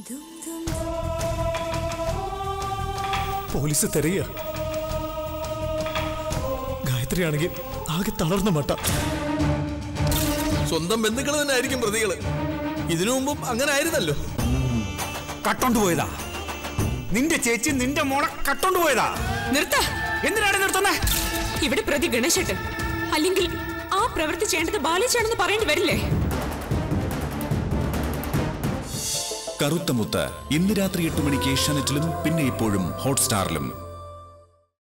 police തെരയ Gayathri ആണെങ്കിൽ ആകെ തളർന്ന മട്ട സ്വന്തം ബന്ധുക്കൾ തന്നെ ആയിരിക്കും പ്രതികള് ഇതിനു മുമ്പും അങ്ങനെ ആയിരുന്നല്ലോ കട്ടോണ്ട് പോയതാ നിന്റെ ചേച്ചി നിന്റെ മോളെ കട്ടോണ്ട് പോയതാ നിർത്ത എന്തിനാണ് നിർത്തുന്നേ ഇവിടെ പ്രതി ഗണേശേട്ടൻ അല്ലെങ്കിൽ ആ പ്രവൃത്തി ചെയ്യേണ്ടത് ബാലിച്ചാണെന്ന് പറയേണ്ടി വരില്ലേ കറുത്ത മുത്ത് ഇന്ന് രാത്രി എട്ട് മണിക്ക് ഏഷ്യാനെറ്റിലും പിന്നെ ഇപ്പോഴും ഹോട്ട്സ്റ്റാറിലും